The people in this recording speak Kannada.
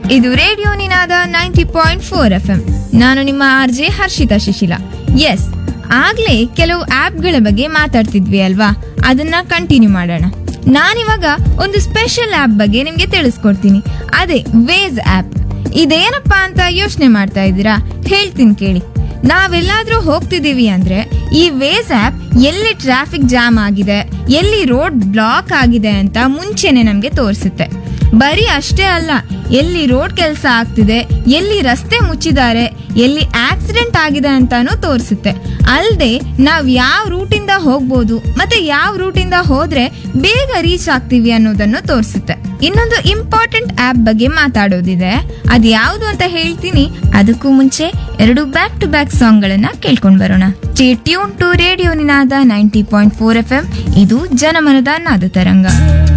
ಇದು radio Ninada ninety point four F M ನಾನು ನಿಮ್ಮ R J Harshitha Shishila S ಆಗ್ಲೇ ಕೆಲವು ಆಪ್ಗಳ ಬಗ್ಗೆ ಮಾತಾಡ್ತಿದ್ವಿ ಅಲ್ವಾ ಅದನ್ನ ಕಂಟಿನ್ಯೂ ಮಾಡೋಣ ನಾನಿವಾಗ ಒಂದು ಸ್ಪೆಷಲ್ ಆಪ್ ಬಗ್ಗೆ ನಿಮ್ಗೆ ತಿಳಿಸ್ಕೊಡ್ತೀನಿ ಅದೇ ವೇಸ್ ಆಪ್ ಇದೇನಪ್ಪಾ ಅಂತ ಯೋಚನೆ ಮಾಡ್ತಾ ಇದ್ದೀರಾ ಹೇಳ್ತೀನಿ ಕೇಳಿ ನಾವೆಲ್ಲಾದ್ರೂ ಹೋಗ್ತಿದೀವಿ ಅಂದ್ರೆ ಈ ವೇಸ್ ಆಪ್ ಎಲ್ಲಿ ಟ್ರಾಫಿಕ್ ಜಾಮ್ ಆಗಿದೆ ಎಲ್ಲಿ ರೋಡ್ ಬ್ಲಾಕ್ ಆಗಿದೆ ಅಂತ ಮುಂಚೆನೆ ನಮ್ಗೆ ತೋರಿಸುತ್ತೆ ಬರೀ ಅಷ್ಟೇ ಅಲ್ಲ ಎಲ್ಲಿ ರೋಡ್ ಕೆಲಸ ಆಗ್ತಿದೆ ಎಲ್ಲಿ ರಸ್ತೆ ಮುಚ್ಚಿದ್ದಾರೆ ಎಲ್ಲಿ ಆಕ್ಸಿಡೆಂಟ್ ಆಗಿದೆ ಅಂತಾನೂ ತೋರಿಸುತ್ತೆ ಅಲ್ಲದೆ ನಾವ್ ಯಾವ ರೂಟಿಂದ ಹೋಗ್ಬೋದು ಮತ್ತೆ ಯಾವ ರೂಟಿಂದ ಹೋದ್ರೆ ಬೇಗ ರೀಚ್ ಆಗ್ತೀವಿ ಅನ್ನೋದನ್ನು ತೋರಿಸುತ್ತೆ ಇನ್ನೊಂದು ಇಂಪಾರ್ಟೆಂಟ್ ಆಪ್ ಬಗ್ಗೆ ಮಾತಾಡೋದಿದೆ ಅದು ಯಾವುದು ಅಂತ ಹೇಳ್ತೀನಿ ಅದಕ್ಕೂ ಮುಂಚೆ ಎರಡು ಬ್ಯಾಕ್ ಟು ಬ್ಯಾಕ್ ಸಾಂಗ್ ಗಳನ್ನ ಕೇಳ್ಕೊಂಡ್ ಬರೋಣ stay tune to radio Ninada ninety point four F M ಇದು ಜನಮನದ ನಾದ ತರಂಗ